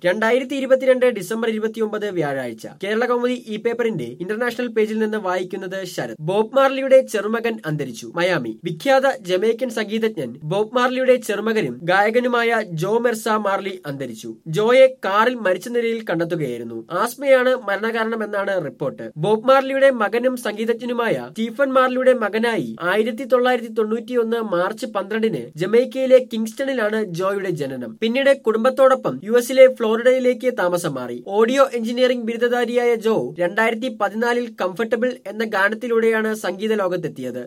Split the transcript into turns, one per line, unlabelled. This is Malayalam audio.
രണ്ടായിരത്തി ഇരുപത്തിരണ്ട് ഡിസംബർ ഇരുപത്തിയൊമ്പത് വ്യാഴാഴ്ച കേരള കൗമുദി ഇ പേപ്പറിന്റെ ഇന്റർനാഷണൽ പേജിൽ നിന്ന് വായിക്കുന്നത് ശരത് ബോബ് മാർലിയുടെ ചെറുമകൻ അന്തരിച്ചു മയാമി വിഖ്യാത ജമൈക്കൻ സംഗീതജ്ഞൻ ബോബ് മാർലിയുടെ ചെറുമകനും ഗായകനുമായ ജോ മെർസ മാർലി അന്തരിച്ചു ജോയെ കാറിൽ മരിച്ച നിലയിൽ കണ്ടെത്തുകയായിരുന്നു ആസ്മയാണ് മരണകാരണമെന്നാണ് റിപ്പോർട്ട് ബോബ് മാർലിയുടെ മകനും സംഗീതജ്ഞനുമായ സ്റ്റീഫൻ മാർലിയുടെ മകനായി ആയിരത്തി തൊള്ളായിരത്തി തൊണ്ണൂറ്റിയൊന്ന് മാർച്ച് പന്ത്രണ്ടിന് ജമൈക്കയിലെ കിങ്സ്റ്റണിലാണ് ജോയുടെ ജനനം പിന്നീട് കുടുംബത്തോടൊപ്പം യു എസിലെ ഫ്ലോറിഡയിലേക്ക് താമസം മാറി ഓഡിയോ എഞ്ചിനീയറിംഗ് ബിരുദധാരിയായ ജോ രണ്ടായിരത്തി പതിനാലിൽ കംഫർട്ടബിൾ എന്ന ഗാനത്തിലൂടെയാണ് സംഗീത ലോകത്തെത്തിയത്